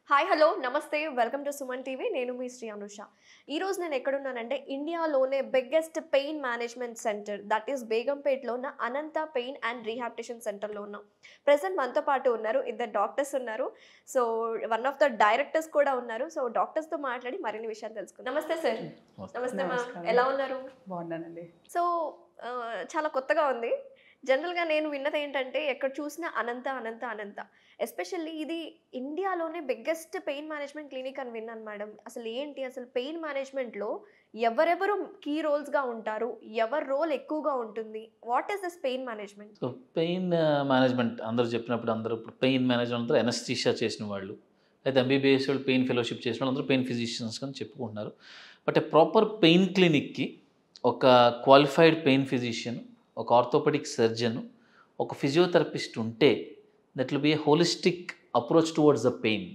Hi hello నమస్తే welcome to Suman TV నేను మీ శ్రీ అనుష ఈ రోజు నేను ఎక్కడున్నానంటే ఇండియాలోనే biggest pain management centre that is బేగంపేట్లో ఉన్న అనంత పెయిన్ అండ్ రీహాబిటేషన్ సెంటర్లో ఉన్నాం ప్రజెంట్ మనతో పాటు ఉన్నారు ఇద్దరు డాక్టర్స్ ఉన్నారు so one of the directors కూడా ఉన్నారు సో డాక్టర్స్తో మాట్లాడి మరిన్ని విషయాలు తెలుసుకుందాం నమస్తే సార్ నమస్తే మ్యామ్ నమస్కారం. ఎలా ఉన్నారు బాగున్నానండి సో ఆ, చాలా కొత్తగా ఉంది జనరల్గా నేను విన్నది ఏంటంటే ఎక్కడ చూసినా అనంత అనంత అనంత ఎస్పెషల్లీ ఇది ఇండియాలోనే బిగ్గెస్ట్ పెయిన్ మేనేజ్మెంట్ క్లినిక్ అని విన్నాను మేడం అసలు ఏంటి అసలు పెయిన్ మేనేజ్మెంట్లో ఎవరెవరు కీ రోల్స్గా ఉంటారు ఎవరి రోల్ ఎక్కువగా ఉంటుంది what is this pain management so pain management అందరూ చెప్పినప్పుడు అందరూ ఇప్పుడు పెయిన్ మేనేజ్మెంట్ అందరూ ఎనస్థీషియా చేసిన వాళ్ళు అయితే ఎంబీబీఎస్ వాళ్ళు పెయిన్ ఫెలోషిప్ చేసిన వాళ్ళు అందరూ పెయిన్ ఫిజిషియన్స్ అని చెప్పుకుంటున్నారు బట్ ప్రాపర్ పెయిన్ క్లినిక్కి ఒక క్వాలిఫైడ్ పెయిన్ ఫిజిషియన్ ఒక ఆర్థోపెడిక్ సర్జన్ ఒక ఫిజియోథెరపిస్ట్ ఉంటే that will be a holistic approach towards the pain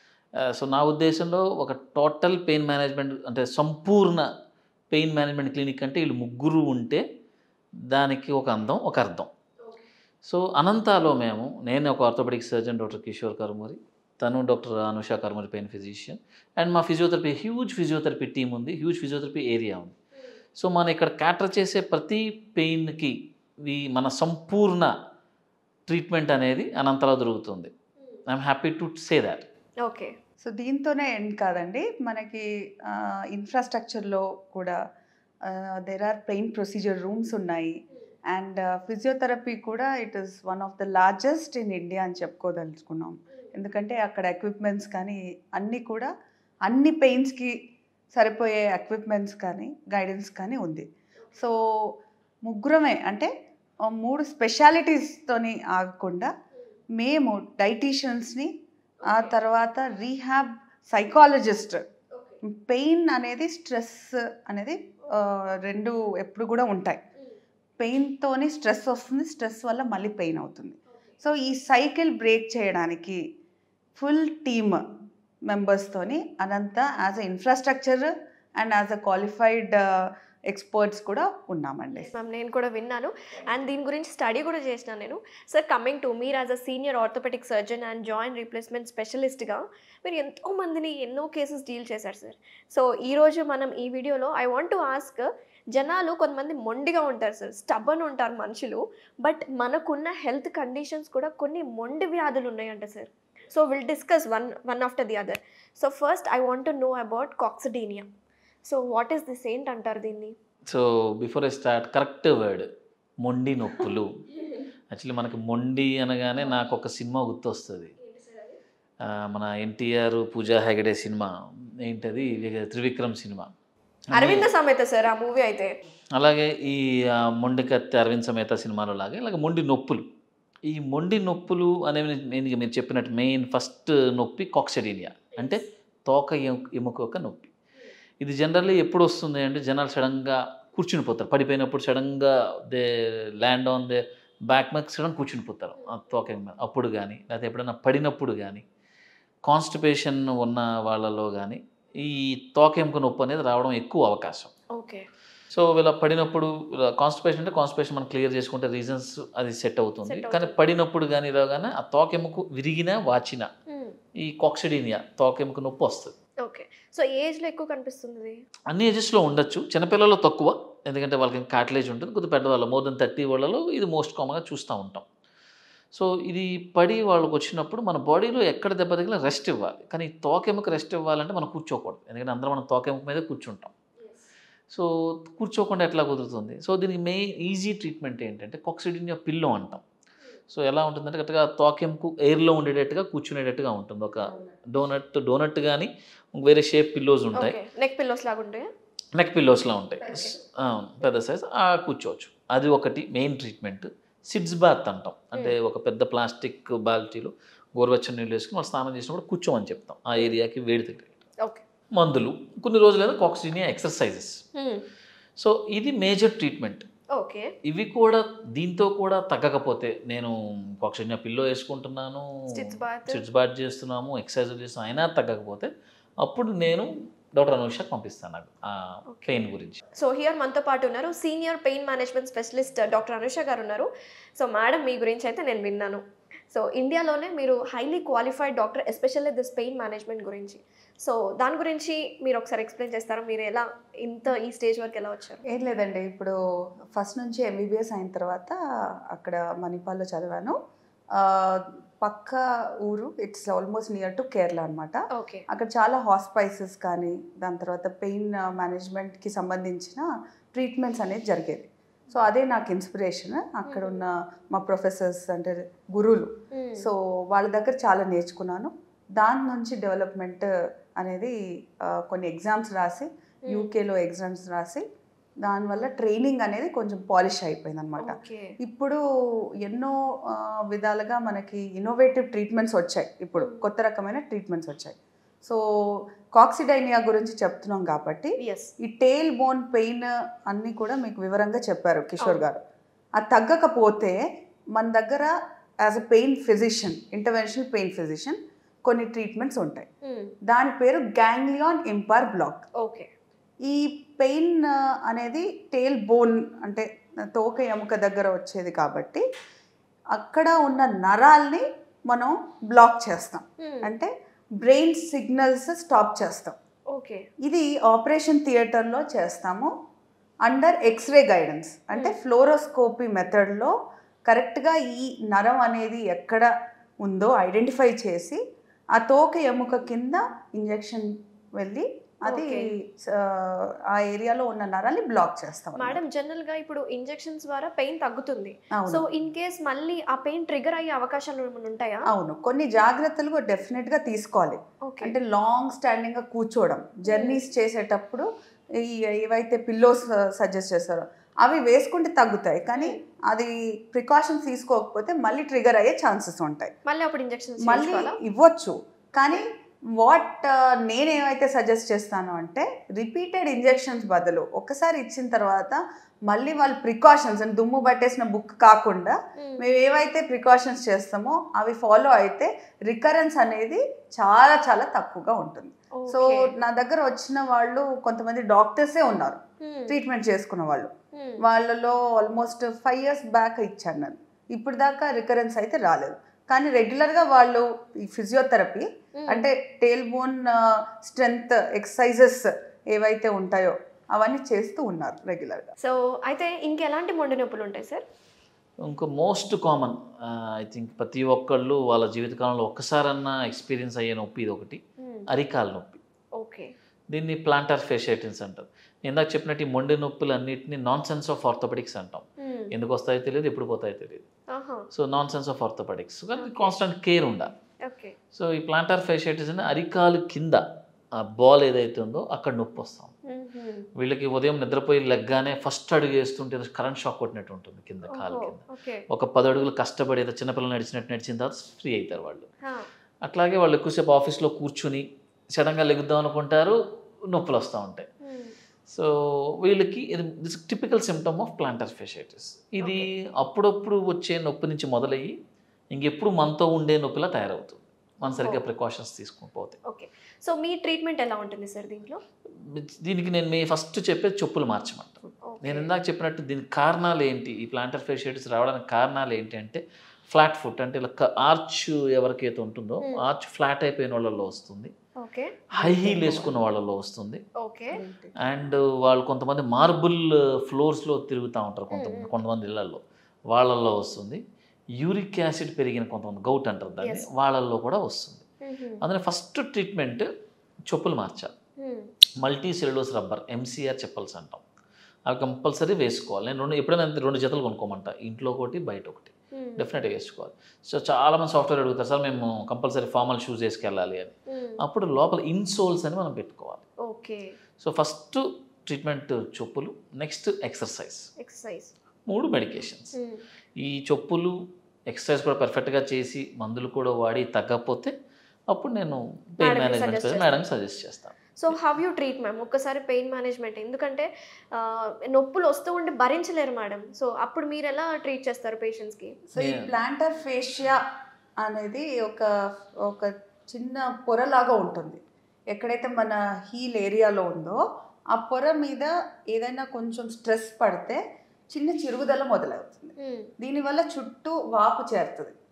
so నా ఉద్దేశంలో ఒక టోటల్ పెయిన్ మేనేజ్మెంట్ అంటే సంపూర్ణ పెయిన్ మేనేజ్మెంట్ క్లినిక్ అంటే వీళ్ళు ముగ్గురు ఉంటే దానికి ఒక అందం ఒక అర్థం సో అనంతాలో మేము నేను ఒక orthopaedic surgeon doctor Kishore Karmuri తను doctor Anusha Karmuri pain physician and మా ఫిజియోథెరపీ హ్యూజ్ ఫిజియోథెరపీ టీం ఉంది హ్యూజ్ ఫిజియోథెరపీ ఏరియా ఉంది సో మనం ఇక్కడ క్యాటర్ చేసే ప్రతి పెయిన్కి ఈ మన సంపూర్ణ ట్రీట్మెంట్ అనేది అనంతలో దొరుకుతుంది I'm happy to say that okay so దీంతోనే ఎండ్ కాదండి మనకి ఇన్ఫ్రాస్ట్రక్చర్లో కూడా there are pain procedure rooms ఉన్నాయి అండ్ ఫిజియోథెరపీ కూడా it is one of the largest in India అని చెప్పుకోదలుచుకున్నాం ఎందుకంటే అక్కడ ఎక్విప్మెంట్స్ కానీ అన్నీ కూడా అన్ని పెయిన్స్కి సరిపోయే ఎక్విప్మెంట్స్ కానీ గైడెన్స్ కానీ ఉంది సో ముగ్గురమే అంటే ఆ మూడు స్పెషాలిటీస్తోని ఆగకుండా మేము డైటీషియన్స్ని ఆ తర్వాత రీహాబ్ సైకాలజిస్ట్ పెయిన్ అనేది స్ట్రెస్ అనేది ఆ, రెండు ఎప్పుడు కూడా ఉంటాయి పెయిన్తోని స్ట్రెస్ వస్తుంది స్ట్రెస్ వల్ల మళ్ళీ పెయిన్ అవుతుంది సో ఈ సైకిల్ బ్రేక్ చేయడానికి ఫుల్ టీమ్ మెంబర్స్తోని అదంతా as a infrastructure and as a qualified experts కూడా ఉన్నామండి మ్యామ్ నేను కూడా విన్నాను అండ్ దీని గురించి స్టడీ కూడా చేసిన నేను సార్ కమింగ్ టు మీరు as a senior orthopaedic surgeon and joint replacement స్పెషలిస్ట్గా మీరు ఎంతో మందిని ఎన్నో కేసెస్ డీల్ చేశారు సార్ సో ఈరోజు మనం ఈ వీడియోలో ఐ వాంట్ టు ఆస్క్ జనాలు కొంతమంది మొండిగా ఉంటారు సార్ స్టబన్ ఉంటారు మనుషులు బట్ మనకున్న హెల్త్ కండిషన్స్ కూడా కొన్ని మొండి వ్యాధులు ఉన్నాయంట sir so will discuss one one after the other so first I want to know about coccydynia so what is this ఏంటంటారు దీన్ని so before I start correct word మొండి నొప్పులు యాక్చువల్లీ మనకి మొండి అనగానే నాకు ఒక సినిమా గుర్తొస్తుంది ఆ, మన ఎన్టీఆర్ పూజా హెగడే సినిమా ఏంటది ఇవి త్రివిక్రమ్ సినిమా అరవింద సమేత సార్ ఆ మూవీ అయితే అలాగే ఈ ఆ, మొండి కత్తి అరవింద్ సమేత సినిమాలో లాగే ఇలాగ మొండి నొప్పులు ఈ మొండి నొప్పులు అనేవి నేను మీరు చెప్పినట్టు మెయిన్ ఫస్ట్ నొప్పి కాక్సెడీనియా అంటే తోక ఎము- ఎముక యొక్క నొప్పి ఇది జనరల్లీ ఎప్పుడు వస్తుంది అంటే జనాలు సడన్గా కూర్చుని పోతారు పడిపోయినప్పుడు సడన్గా they land on they back మీద సడన్ కూర్చుని పోతారు ఆ తోక ఎముక మీద. అప్పుడు కానీ లేకపోతే ఎప్పుడైనా పడినప్పుడు కానీ కాన్స్టిపేషన్ ఉన్న వాళ్ళలో కానీ ఈ తోక ఎముక నొప్పి అనేది రావడం ఎక్కువ అవకాశం ఓకే సో వీళ్ళ పడినప్పుడు కాన్స్టిపేషన్ అంటే కాన్స్టిపేషన్ మనం క్లియర్ చేసుకుంటే రీజన్స్ అది సెట్ అవుతుంది Set కానీ అవుతుంది. పడినప్పుడు కానీ ఇలాగానే ఆ తోకెముకు విరిగినా వాచిన ఈ కాక్సిడీనియా తోకెముక నొప్పి వస్తుంది ఓకే సో ఏజ్లో ఎక్కువ కనిపిస్తుంది ఇది? అన్ని ఏజెస్లో ఉండొచ్చు చిన్నపిల్లల్లో తక్కువ ఎందుకంటే వాళ్ళకి కార్టిలేజ్ ఉంటుంది కొద్ది పెద్దవాళ్ళు మోర్ దెన్ థర్టీ వాళ్ళలో ఇది మోస్ట్ కామన్గా చూస్తూ ఉంటాం సో ఇది పడి వాళ్ళకి వచ్చినప్పుడు మన బాడీలో ఎక్కడ దెబ్బ తగిలినా రెస్ట్ ఇవ్వాలి కానీ ఈ తోకెముక రెస్ట్ ఇవ్వాలంటే మనం కూర్చోకూడదు ఎందుకంటే అందరం మనం తోకెముక మీదే కూర్చుంటాం సో కూర్చోకుండా ఎట్లా కుదురుతుంది సో దీనికి మెయిన్ ఈజీ ట్రీట్మెంట్ ఏంటంటే కాక్సిడినియా పిల్లో అంటాం సో ఎలా ఉంటుందంటే కరెక్ట్గా తోకెంకు ఎయిర్లో ఉండేటట్టుగా కూర్చునేటట్టుగా ఉంటుంది ఒక డోనట్ డోనట్ కానీ వేరే షేప్ పిల్లోస్ ఉంటాయి ఓకే నెక్ పిల్లోస్ లాగా ఉంటాయి నెక్ పిల్లోస్లా ఉంటాయి Okay. ఆ, పెద్ద సైజ్ ఆ కూర్చోవచ్చు అది ఒకటి మెయిన్ ట్రీట్మెంట్ సిడ్స్ బాత్ అంటాం అంటే ఒక పెద్ద ప్లాస్టిక్ బాల్టీలో గోరువెచ్చని నీళ్ళు వేసుకుని వాళ్ళు స్నానం చేసినప్పుడు కూర్చోమని చెప్తాం ఆ ఏరియాకి వేడి తగ్గి ఓకే మందులు కొన్ని రోజులైనా కాక్సినియా ఎక్సర్సైజెస్ సో ఇది మేజర్ ట్రీట్మెంట్ ఓకే ఇవి కూడా దీంతో కూడా తగ్గకపోతే నేను కాక్సినియా పిల్లో వేసుకుంటున్నాను స్టిచ్ బాత్ సిడ్స్ బాత్ చేస్తున్నాము ఎక్సర్సైజ్ చేస్తున్నాము అయినా తగ్గకపోతే అప్పుడు నేను డాక్టర్ అనుషకు పంపిస్తాను నాకు ఆ పెయిన్ గురించి సో హియర్ మనతో పాటు ఉన్నారు senior pain management specialist doctor Anusha గారు ఉన్నారు సో మేడం మీ గురించి అయితే నేను విన్నాను సో ఇండియాలోనే మీరు highly qualified doctor especially this pain management గురించి సో దాని గురించి మీరు ఒకసారి ఎక్స్ప్లెయిన్ చేస్తారా మీరు ఎలా ఇంత ఈ స్టేజ్ వరకు ఎలా వచ్చారు ఏం లేదండి ఇప్పుడు ఫస్ట్ నుంచి ఎంబీబీఎస్ అయిన తర్వాత అక్కడ మణిపాల్లో చదివాను ఆ, పక్క ఊరు it's almost near to Kerala అనమాట ఓకే అక్కడ చాలా హాస్పైసెస్ కానీ దాని తర్వాత పెయిన్ మేనేజ్మెంట్కి సంబంధించిన ట్రీట్మెంట్స్ అనేది జరిగేది సో అదే నాకు ఇన్స్పిరేషన్ అక్కడ ఉన్న మా ప్రొఫెసర్స్ అంటే గురువులు సో వాళ్ళ దగ్గర చాలా నేర్చుకున్నాను దాని నుంచి డెవలప్మెంట్ అనేది ఆ, కొన్ని ఎగ్జామ్స్ రాసి యూకేలో ఎగ్జామ్స్ రాసి దానివల్ల ట్రైనింగ్ అనేది కొంచెం పాలిష్ అయిపోయింది అనమాట ఓకే ఇప్పుడు ఎన్నో ఆ, విధాలుగా మనకి ఇన్నోవేటివ్ ట్రీట్మెంట్స్ వచ్చాయి ఇప్పుడు Mm. కొత్త రకమైన ట్రీట్మెంట్స్ వచ్చాయి సో కాక్సిడైనియా గురించి చెప్తున్నాం కాబట్టి ఎస్ ఈ టేల్ బోన్ పెయిన్ అన్నీ కూడా మీకు వివరంగా చెప్పారు కిషోర్ అవును. గారు అది తగ్గకపోతే మన దగ్గర as a pain physician interventional pain physician కొన్ని ట్రీట్మెంట్స్ ఉంటాయి దాని పేరు గ్యాంగ్లియాన్ ఇంపార్ బ్లాక్ ఓకే ఈ పెయిన్ అనేది టేల్ బోన్ అంటే తోక ఎముక దగ్గర వచ్చేది కాబట్టి అక్కడ ఉన్న నరాల్ని మనం బ్లాక్ చేస్తాం అంటే బ్రెయిన్ సిగ్నల్స్ స్టాప్ చేస్తాం ఓకే ఇది ఆపరేషన్ థియేటర్లో చేస్తాము అండర్ ఎక్స్రే గైడెన్స్ అంటే ఫ్లోరోస్కోపీ మెథడ్లో కరెక్ట్గా ఈ నరం అనేది ఎక్కడ ఉందో ఐడెంటిఫై చేసి ఆ తోక ఎముక కింద ఇంజెక్షన్ వెళ్ళి అది Okay. ఆ, ఆ ఏరియాలో ఉన్న నరాన్ని బ్లాక్ చేస్తాం అన్నమాట. మేడం జనరల్ గా ఇప్పుడు ఇంజెక్షన్స్ ద్వారా పెయిన్ తగ్గుతుంది అవును సో ఇన్ కేస్ మళ్ళీ ఆ పెయిన్ ట్రిగర్ అయ్యే అవకాశాలు ఏమైనా ఉంటాయా అవును కొన్ని జాగ్రత్తలు డెఫినెట్గా తీసుకోవాలి ఓకే అంటే లాంగ్ స్టాండింగ్గా కూర్చోవడం జర్నీస్ చేసేటప్పుడు ఈ ఏవైతే పిల్లోస్ సజెస్ట్ చేస్తారో అవి వేసుకుంటే తగ్గుతాయి కానీ అది ప్రికాషన్స్ తీసుకోకపోతే మళ్ళీ ట్రిగర్ అయ్యే ఛాన్సెస్ ఉంటాయి మళ్ళీ అప్పుడు ఇంజెక్షన్స్ మళ్ళీ ఇవ్వచ్చు కానీ వాట్ నేనేమైతే సజెస్ట్ చేస్తాను అంటే రిపీటెడ్ ఇంజెక్షన్స్ బదులు ఒక్కసారి ఇచ్చిన తర్వాత మళ్ళీ వాళ్ళు ప్రికాషన్స్ అంటే దుమ్ము పట్టేసిన బుక్ కాకుండా మేము ఏవైతే ప్రికాషన్స్ చేస్తామో అవి ఫాలో అయితే రికరెన్స్ అనేది చాలా చాలా తక్కువగా ఉంటుంది సో నా దగ్గర వచ్చిన వాళ్ళు కొంతమంది డాక్టర్సే ఉన్నారు ట్రీట్మెంట్ చేసుకున్న వాళ్ళు వాళ్ళలో ఆల్మోస్ట్ ఫైవ్ ఇయర్స్ బ్యాక్ ఇచ్చాను నేను ఇప్పుడు దాకా రికరెన్స్ అయితే రాలేదు కానీ రెగ్యులర్గా వాళ్ళు ఈ ఫిజియోథెరపీ అంటే టేల్ బోన్ స్ట్రెంగ్త్ ఎక్సర్సైజెస్ ఏవైతే ఉంటాయో అవన్నీ చేస్తూ ఉన్నారు రెగ్యులర్గా సో అయితే ఇంకెలాంటి మొండి నొప్పులు ఉంటాయి సార్ ఇంకో మోస్ట్ కామన్ ఐ థింక్ ప్రతి ఒక్కళ్ళు వాళ్ళ జీవితకాలంలో ఒక్కసారన్నా ఎక్స్పీరియన్స్ అయ్యే నొప్పి ఇది ఒకటి అరికాల నొప్పి ఓకే దీన్ని ప్లాంటర్ ఫేషియటిన్స్ అంటారు ఇందాక చెప్పినట్టు ఈ మొండి నొప్పులు అన్నిటిని నాన్ సెన్స్ ఆఫ్ ఆర్థోపెడిక్స్ అంటాం ఎందుకు వస్తాయో తెలియదు ఎప్పుడు పోతాయో తెలియదు so non sense of orthopaedics కానీ కాన్స్టెంట్ కేర్ ఉండాలి ఓకే సో ఈ ప్లాంటర్ ఫేషియటిస్ అని అరికాలు కింద ఆ బాల్ ఏదైతే ఉందో అక్కడ నొప్పి వస్తాం వీళ్ళకి ఉదయం నిద్రపోయి లెగ్గానే ఫస్ట్ అడుగు వేస్తుంటే కరెంట్ షాక్ కొట్టినట్టు ఉంటుంది కింద కాలు కింద ఓకే ఒక పది అడుగులు కష్టపడి ఏదో చిన్నపిల్లలు నడిచినట్టు నడిచిన తర్వాత ఫ్రీ అవుతారు వాళ్ళు అట్లాగే వాళ్ళు ఎక్కువసేపు ఆఫీస్లో కూర్చుని సడన్గా లెగుద్దాం అనుకుంటారు నొప్పులు వస్తూ ఉంటాయి సో వీళ్ళకి ఇది this typical symptom of plantar fasciitis ఇది అప్పుడప్పుడు వచ్చే నొప్పి నుంచి మొదలయ్యి ఇంకెప్పుడు మనతో ఉండే నొప్పిలా తయారవుతుంది మనం సరిగ్గా Oh. ప్రికాషన్స్ తీసుకుని పోతే ఓకే సో మీ ట్రీట్మెంట్ ఎలా ఉంటుంది సార్ దీంట్లో దీనికి నేను మీ ఫస్ట్ చెప్పేది చెప్పులు మార్చమంట నేను ఇందాక చెప్పినట్టు దీనికి కారణాలు ఏంటి ఈ ప్లాంటర్ ఫెషైటిస్ రావడానికి కారణాలు ఏంటి అంటే ఫ్లాట్ ఫుట్ అంటే ఇలా ఆర్చ్ ఎవరికైతే ఉంటుందో Hmm. ఆర్చ్ ఫ్లాట్ అయిపోయిన వాళ్ళలో వస్తుంది ఓకే హై హీల్ వేసుకున్న వాళ్ళలో వస్తుంది ఓకే అండ్ వాళ్ళు కొంతమంది మార్బుల్ ఫ్లోర్స్లో తిరుగుతూ ఉంటారు కొంతమంది Mm. కొంతమంది ఇళ్లలో వాళ్ళల్లో వస్తుంది యూరిక్ యాసిడ్ పెరిగిన కొంతమంది గౌట్ అంటారు దాన్ని Yes. వాళ్ళల్లో కూడా వస్తుంది అందులో ఫస్ట్ ట్రీట్మెంట్ చెప్పులు మార్చాలి multi cellulose rubber MCR chappals అంటాం అవి కంపల్సరీ వేసుకోవాలి నేను రెండు ఎప్పుడైనా అంతే రెండు జతలు కొనుక్కోమంట ఇంట్లో ఒకటి బయట ఒకటి డెఫినెట్గా వేసుకోవాలి సో చాలామంది సాఫ్ట్వేర్ అడుగుతారు సార్ మేము కంపల్సరీ ఫార్మల్ షూస్ వేసుకెళ్ళాలి అని అప్పుడు లోపల ఇన్సోల్స్ అని మనం పెట్టుకోవాలి ఓకే సో ఫస్ట్ ట్రీట్మెంట్ చెప్పులు నెక్స్ట్ ఎక్సర్సైజ్ ఎక్సర్సైజ్ మూడు మెడికేషన్స్ ఈ చెప్పులు ఎక్సర్సైజ్ కూడా పర్ఫెక్ట్గా చేసి మందులు కూడా వాడి తగ్గకపోతే అప్పుడు నేను పెయిన్ Madam కి మేనేజ్మెంట్ suggest మేడం సజెస్ట్ చేస్తాను so how you treat ma'am ఒక్కసారి పెయిన్ మేనేజ్మెంట్ ఎందుకంటే ఆ, నొప్పులు వస్తూ ఉండి భరించలేరు మేడం సో అప్పుడు మీరు ఎలా ట్రీట్ చేస్తారు పేషెంట్స్కి సో ఈ Yeah. ప్లాంటర్ ఫేషియా అనేది ఒక ఒక చిన్న పొరలాగా ఉంటుంది ఎక్కడైతే మన హీల్ ఏరియాలో ఉందో ఆ పొర మీద ఏదైనా కొంచెం స్ట్రెస్ పడితే చిన్న చిరుగుదల మొదలవుతుంది దీనివల్ల చుట్టూ వాపు చేరుతుంది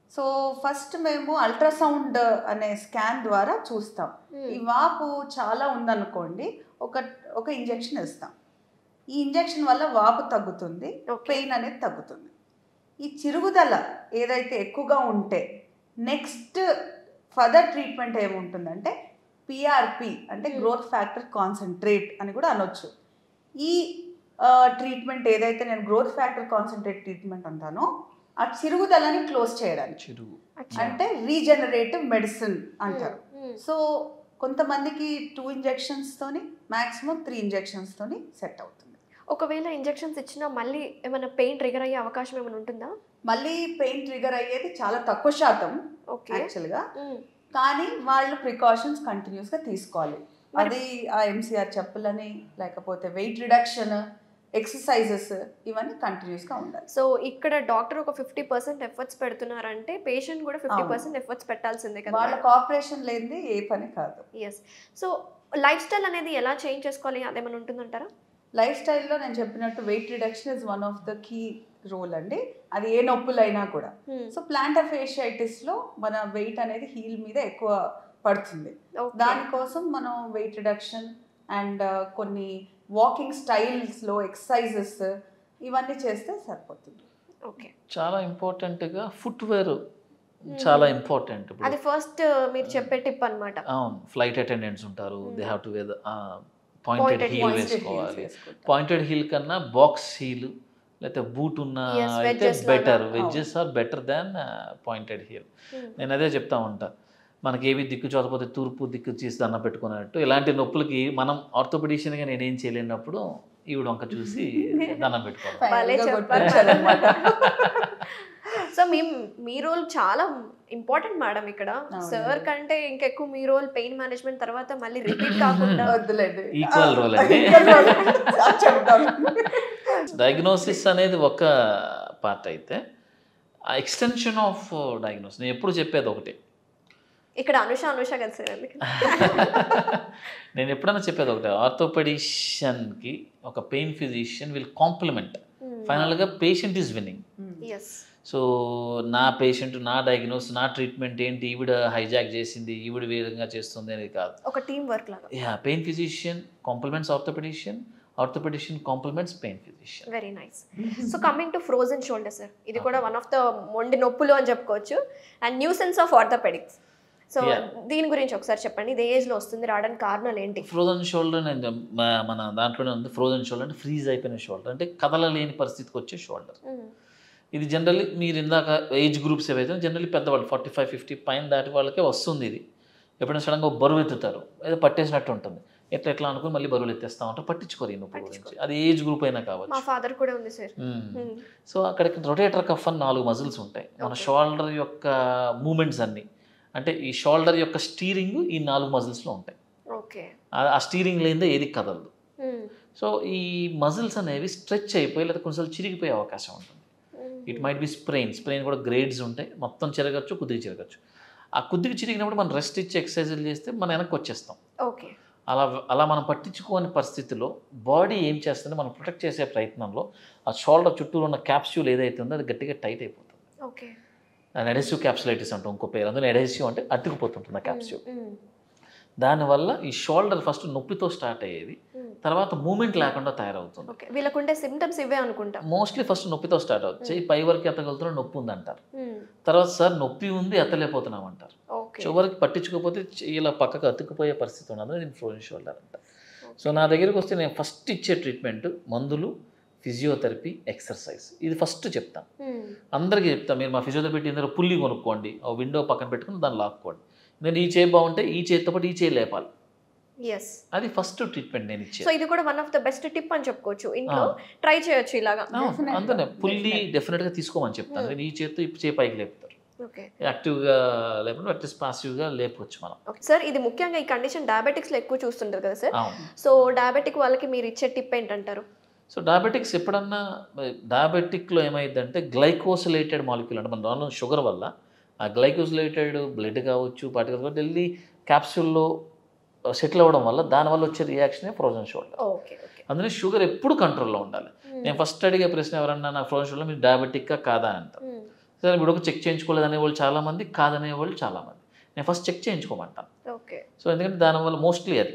సో ఫస్ట్ మేము అల్ట్రాసౌండ్ అనే స్కాన్ ద్వారా చూస్తాం ఈ వాపు చాలా ఉందనుకోండి ఒక ఒక ఇంజెక్షన్ ఇస్తాం ఈ ఇంజెక్షన్ వల్ల వాపు తగ్గుతుంది ఓకే పెయిన్ అనేది తగ్గుతుంది ఈ చిరుగుదల ఏదైతే ఎక్కువగా ఉంటే నెక్స్ట్ ఫర్దర్ ట్రీట్మెంట్ ఏముంటుందంటే పిఆర్పి అంటే Hmm. గ్రోత్ ఫ్యాక్టర్ కాన్సన్ట్రేట్ అని కూడా అనొచ్చు ఈ ట్రీట్మెంట్ ఏదైతే నేను గ్రోత్ ఫ్యాక్టర్ కాన్సన్ట్రేట్ ట్రీట్మెంట్ అంటానో ఆ చిరుగుదలని క్లోజ్ చేయడానికి చిరుగు అచ్చా. అంటే రీజనరేటివ్ మెడిసిన్ అంటారు మ్మ్. సో కొంతమందికి టూ ఇంజెక్షన్స్తోని మ్యాక్సిమం త్రీ ఇంజెక్షన్స్తోని సెట్ అవుతుంది ఒకవేళ ఇంజెక్షన్స్ ఇచ్చినా మళ్ళీ ఏమైనా పెయిన్ ట్రిగర్ అయ్యే అవకాశం ఏమైనా ఉంటుందా మళ్ళీ పెయిన్ ట్రిగర్ అయ్యేది చాలా తక్కువ శాతం ఓకే యాక్చువల్గా మ్మ్. కానీ వాళ్ళు ప్రికాషన్స్ కంటిన్యూస్గా తీసుకోవాలి మరి- అది ఆ ఎంసీఆర్ చెప్పులని లేకపోతే వెయిట్ రిడక్షన్ ఎక్సర్సైజెస్ ఇవన్నీ కంటిన్యూస్గా ఉండాలి సో ఇక్కడ డాక్టర్ ఒక ఫిఫ్టీ పర్సెంట్ ఎఫర్ట్స్ పెడుతున్నారంటే పేషెంట్ కూడా ఫిఫ్టీ అవును. పర్సెంట్ ఎఫర్ట్స్ పెట్టాల్సిందే కదా వాళ్ళ కోఆపరేషన్ లేనిది ఏ పని కాదు ఎస్ సో లైఫ్ స్టైల్ అనేది ఎలా చేంజ్ చేసుకోవాలి అదేమైనా ఉంటుందంటారా లైఫ్ స్టైల్లో నేను చెప్పినట్టు weight reduction is one of the key role అండి అది ఏ నొప్పులైనా కూడా సో ప్లాంటర్ ఫేషియైటిస్లో మన వెయిట్ అనేది హీల్ మీద ఎక్కువ పడుతుంది దానికోసం మనం వెయిట్ రిడక్షన్ అండ్ కొన్ని వాకింగ్ స్టైల్స్లో ఎక్సర్సైజెస్ ఇవన్నీ చేస్తే సరిపోతుంది ఓకే చాలా ఇంపార్టెంట్గా ఫుట్వేర్ చాలా ఇంపార్టెంట్ ఇప్పుడు అది ఫస్ట్ మీరు చెప్పే టిప్ అన్నమాట అవును ఫ్లైట్ అటెండెంట్స్ ఉంటారు they Hmm. Have to wear pointed Pointed heel heels. వేసుకోవాలి పాయింటెడ్ హీల్ కన్నా బాక్స్ హీల్ లేకపోతే బూట్ ఉన్న Yes, అయితే wedges బెటర్ లాగా. Wedges are better than pointed heel hmm. నేను అదే చెప్తా ఉంటా మనకి ఏవి దిక్కు చూడకపోతే తూర్పు దిక్కు చేసి దండం పెట్టుకున్నట్టు ఇలాంటి నొప్పులకి మనం ఆర్థోపెడిషియన్గా నేనేం చేయలేనప్పుడు ఈవిడ వంక చూసి దండం పెట్టుకోవాలి భలే Final గా చెప్పారు కొట్టేశారన్నమాట. సో మీ మీ రోల్ చాలా ఇంపార్టెంట్ మేడం ఇక్కడ అవునండి. సార్ కంటే ఇంకెక్కువ మీ రోల్ పెయిన్ మేనేజ్మెంట్ తర్వాత మళ్ళీ రిపీట్ కాకుండా వద్దులేండి Equal role అండి. Equal role. చెప్తాం డయాగ్నోసిస్ అనేది ఒక పార్ట్ అయితే ఆ ఎక్స్టెన్షన్ ఆఫ్ డయాగ్నోసిస్ నేను ఎప్పుడు చెప్పేది ఒకటి ఇక్కడ అనుష అనుష కదా సార్ అందుకే నేను ఎప్పుడైనా చెప్పేది ఒకటి ఆర్థోపెడిషియన్కి ఒక పెయిన్ ఫిజిషియన్ విల్ కాంప్లిమెంట్ ఫైనల్గా patient is winning yes so నా పేషెంట్ నా డయాగ్నోస్ నా ట్రీట్మెంట్ ఏంటి ఈవిడ హైజాక్ చేసింది ఈవిడ విధంగా చేస్తుంది అనేది కాదు ఒక టీం వర్క్ లాగా yeah pain physician compliments orthopaedician orthopaedician compliments pain physician very nice so coming to frozen shoulder sir ఇది కూడా వన్ ఆఫ్ ద మొండి నొప్పులు అని చెప్పుకోవచ్చు and new sense of orthopaedics so Yeah. దీని గురించి ఒకసారి చెప్పండి ఇది ఏజ్ లో వస్తుంది రావడానికి కారణాలు ఏంటి ఫ్రోజన్ షోల్డర్ నేను మ- మన దాంట్లోనే ఉంది ఫ్రోజన్ షోల్డర్ అంటే ఫ్రీజ్ అయిపోయిన షోల్డర్ అంటే కదలలేని పరిస్థితికి వచ్చే షోల్డర్ మ్మ్. ఇది జనరల్లీ మీరు ఇందాక ఏజ్ గ్రూప్స్ ఏవైతే జనరల్లీ పెద్దవాళ్ళు ఫార్టీ ఫైవ్ ఫిఫ్టీ పైన దాటి వాళ్ళకే వస్తుంది ఇది ఎప్పుడైనా సడన్గా బరువు ఎత్తుతారు ఏదో పట్టేసినట్టు ఉంటుంది ఎట్లా ఎట్లా అనుకుని మళ్ళీ బరువులు ఎత్తేస్తా ఉంటారు పట్టించుకోరు ఈ నొప్పి గురించి పట్టించుకోరు. అది ఏజ్ గ్రూప్ అయినా మా కావచ్చు ఫాదర్ కూడా ఉంది సార్ మ్మ్. సో అక్కడికి రొటేటర్ కఫ్ అని నాలుగు మజిల్స్ ఉంటాయి మన Okay. షోల్డర్ యొక్క మూమెంట్స్ అన్నీ అంటే ఈ షోల్డర్ యొక్క స్టీరింగ్ ఈ నాలుగు మజిల్స్లో ఉంటాయి ఓకే ఆ- ఆ స్టీరింగ్ లేనిదే ఏది కదలదు సో ఈ మజిల్స్ అనేవి స్ట్రెచ్ అయిపోయి లేదా కొన్నిసార్లు చిరిగిపోయే అవకాశం ఉంటుంది it might be sprain sprain కూడా గ్రేడ్స్ ఉంటాయి మొత్తం చిరగచ్చు కొద్దిగా చిరగచ్చు ఆ కొద్దిగా చిరిగినప్పుడు మనం రెస్ట్ ఇచ్చి ఎక్సర్సైజులు చేస్తే మనం వెనక్కి వచ్చేస్తాం ఓకే అలా అలా మనం పట్టించుకోని పరిస్థితిలో బాడీ ఏం చేస్తుందో మనం ప్రొటెక్ట్ చేసే ప్రయత్నంలో ఆ షోల్డర్ చుట్టూ ఉన్న క్యాప్స్యూల్ ఏదైతే ఉందో అది గట్టిగా టైట్ అయిపోతుంది ఓకే దాని ఎడెసివ్ క్యాప్సులైటిస్ అంటాం ఇంకో పేరు అందులో ఎడెసివ్ అంటే అతుకుపోతుంటుంది ఆ క్యాప్స్యూల్ దానివల్ల ఈ షోల్డర్ ఫస్ట్ నొప్పితో స్టార్ట్ అయ్యేది తర్వాత మూమెంట్ లేకుండా తయారవుతుంది ఓకే వీళ్ళకుండే సిమ్టమ్స్ ఇవే అనుకుంటా మోస్ట్లీ ఫస్ట్ నొప్పితో స్టార్ట్ అవుతుంది చెయ్యి పై వరకు ఎత్తగలుగుతున్నా నొప్పి ఉంది అంటారు మ్మ్. తర్వాత సార్ నొప్పి ఉంది ఎత్తలేకపోతున్నాం అంటారు ఓకే చివరికి పట్టించుకోకపోతే చెయ్యి ఇలా పక్కకు అతుక్కుపోయే పరిస్థితి ఉన్నది నేను ఫ్రోజన్ షోల్డర్ అంట సో నా దగ్గరికి వస్తే నేను ఫస్ట్ ఇచ్చే ట్రీట్మెంట్ మందులు ఫిజియోథెరపీ ఎక్సర్సైజ్ ఇది ఫస్ట్ చెప్తాను మ్మ్. అందరికీ చెప్తాను మీరు మా ఫిజియోథెరపీ ఇందులో పుల్లి కొనుక్కోండి ఆ విండో పక్కన పెట్టుకుని దాన్ని లాక్కోండి నేను ఈ చేయి బాగుంటే ఈ చేతితో పాటు ఈ చేయి లేపాలి ఎస్ అది ఫస్ట్ ట్రీట్మెంట్ నేను సో ఇచ్చేది ఇది కూడా one of the best tip అని చెప్పుకోవచ్చు ఇంట్లో ఆ. ట్రై చేయొచ్చు ఇలాగా Definitely. అందులో పుల్లి Definitely. డెఫినెట్గా తీసుకోమని చెప్తాను Hmm. నేను ఈ చేతితో ఈ చేయి పైకి లేపుతారు ఓకే యాక్టివ్గా లేకపోతే అట్లీస్ట్ పాసివ్గా లేపవచ్చు మనం ఓకే సార్ ఇది ముఖ్యంగా ఈ కండిషన్ డయాబెటిక్స్ లో ఎక్కువ చూస్తుంటారు కదా సార్ అవును సో డయాబెటిక్ వాళ్ళకి మీరు ఇచ్చే టిప్ ఏంటంటారు సో డయాబెటిక్స్ ఎప్పుడన్నా డయాబెటిక్లో ఏమైందంటే గ్లైకోసిలేటెడ్ మాలిక్యూల్ అంటే మన దానిలో షుగర్ వల్ల ఆ గ్లైకోసిలేటెడ్ బ్లడ్ కావచ్చు పాటి కావచ్చు వెళ్ళి క్యాప్సూల్లో సెటిల్ అవ్వడం వల్ల దానివల్ల వచ్చే రియాక్షనే ఫ్రోజన్ షోల్డర్ ఓకే ఓకే అందులో షుగర్ ఎప్పుడు కంట్రోల్లో ఉండాలి నేను ఫస్ట్ అడిగే ప్రశ్న ఎవరన్నా నా ఫ్రోజన్ షోల్డర్ మీరు డయాబెటిక్గా కాదా అంటారు సరే ఇప్పుడు ఒక చెక్ చేయించుకోలేదు అనేవాళ్ళు చాలామంది కాదనే వాళ్ళు చాలామంది నేను ఫస్ట్ చెక్ చేయించుకోమంటాను ఓకే సో ఎందుకంటే దానివల్ల మోస్ట్లీ అది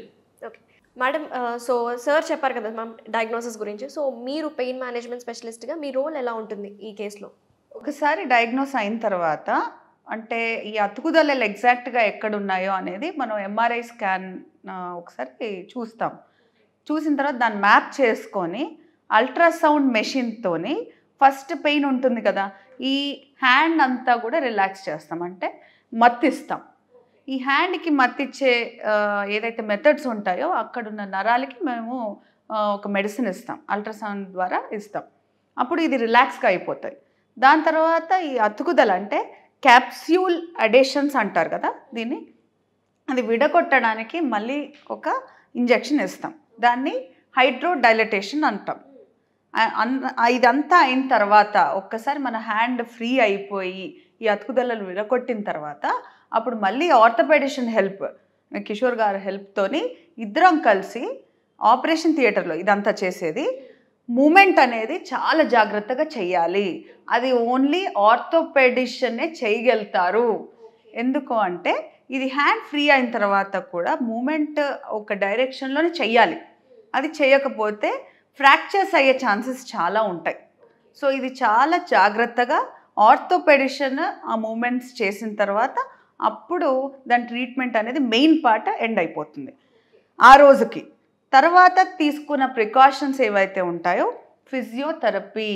మేడం సో సార్ చెప్పారు కదా మ్యామ్ డయాగ్నోసిస్ గురించి సో మీరు పెయిన్ మేనేజ్మెంట్ స్పెషలిస్ట్గా మీ రోల్ ఎలా ఉంటుంది ఈ కేసులో ఒకసారి డయాగ్నోస్ అయిన తర్వాత అంటే ఈ అతుకుదలలు ఎగ్జాక్ట్గా ఎక్కడ ఉన్నాయో అనేది మనం ఎంఆర్ఐ స్కాన్ ఒకసారి చూస్తాం చూసిన తర్వాత దాన్ని మ్యాప్ చేసుకొని అల్ట్రాసౌండ్ మెషిన్తోని ఫస్ట్ పెయిన్ ఉంటుంది కదా ఈ హ్యాండ్ అంతా కూడా రిలాక్స్ చేస్తాం అంటే మత్తిస్తాం ఈ హ్యాండ్కి మత్తిచ్చే ఆ, ఏదైతే మెథడ్స్ ఉంటాయో అక్కడున్న నరాలకి మేము ఆ, ఒక మెడిసిన్ ఇస్తాం అల్ట్రాసౌండ్ ద్వారా ఇస్తాం అప్పుడు ఇది రిలాక్స్గా అయిపోతాయి దాని తర్వాత ఈ అతుకుదల అంటే క్యాప్స్యూల్ అడేషన్స్ అంటారు కదా దీన్ని అది విడగొట్టడానికి మళ్ళీ ఒక ఇంజెక్షన్ ఇస్తాం దాన్ని హైడ్రో డైలటేషన్ అంటాం ఆ- అన్- ఆ ఇదంతా అయిన తర్వాత ఒక్కసారి మన హ్యాండ్ ఫ్రీ అయిపోయి ఈ అతుకుదలలు విడగొట్టిన తర్వాత అప్పుడు మళ్ళీ ఆర్థోపెడిషన్ హెల్ప్ కిషోర్ గారి హెల్ప్తోని ఇద్దరం కలిసి ఆపరేషన్ థియేటర్లో ఇదంతా చేసేది మూమెంట్ అనేది చాలా జాగ్రత్తగా చేయాలి అది ఓన్లీ ఆర్థోపెడిషన్నే చేయగలుగుతారు ఎందుకు అంటే ఇది హ్యాండ్ ఫ్రీ అయిన తర్వాత కూడా మూమెంట్ ఒక డైరెక్షన్లోనే చెయ్యాలి అది చేయకపోతే ఫ్రాక్చర్స్ అయ్యే ఛాన్సెస్ చాలా ఉంటాయి సో ఇది చాలా జాగ్రత్తగా ఆర్థోపెడిషన్ ఆ మూమెంట్స్ చేసిన తర్వాత అప్పుడు దాని ట్రీట్మెంట్ అనేది మెయిన్ పార్ట్ ఎండ్ అయిపోతుంది ఆ రోజుకి తర్వాత తీసుకున్న ప్రికాషన్స్ ఏవైతే ఉంటాయో ఫిజియోథెరపీ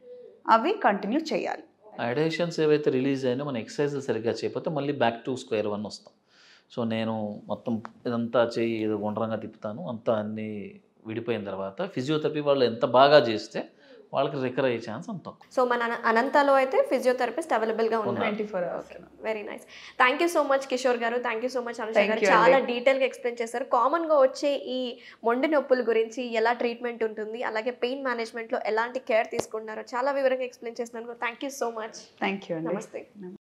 అవి కంటిన్యూ చేయాలి అడేషన్స్ ఏవైతే రిలీజ్ అయినా మనం ఎక్సర్సైజ్ సరిగ్గా చేయకపోతే మళ్ళీ బ్యాక్ టు స్క్వేర్ వన్ వస్తాం సో నేను మొత్తం ఇదంతా చేయి ఏదో గుండ్రంగా తిప్పుతాను అంతా అన్నీ విడిపోయిన తర్వాత ఫిజియోథెరపీ వాళ్ళు ఎంత బాగా చేస్తే వాళ్ళకి రికవర్ అయ్యే ఛాన్స్ అంత తక్కువ. సో మన అన- అనంతలో అయితే ఫిజియోథెరపిస్ట్ అవైలబుల్గా ఉన్నారు twenty four hours very nice thank you so much Kishore గారు thank you so much Anusha Thank గారు you చాలా అండి. డీటెయిల్గా ఎక్స్ప్లెయిన్ చేశారు కామన్గా వచ్చే ఈ మొండి నొప్పుల గురించి ఎలా ట్రీట్మెంట్ ఉంటుంది అలాగే పెయిన్ మేనేజ్మెంట్లో ఎలాంటి కేర్ తీసుకుంటున్నారో చాలా వివరంగా ఎక్స్ప్లెయిన్ చేసినందుకు thank you so much thank you అండి నమస్తే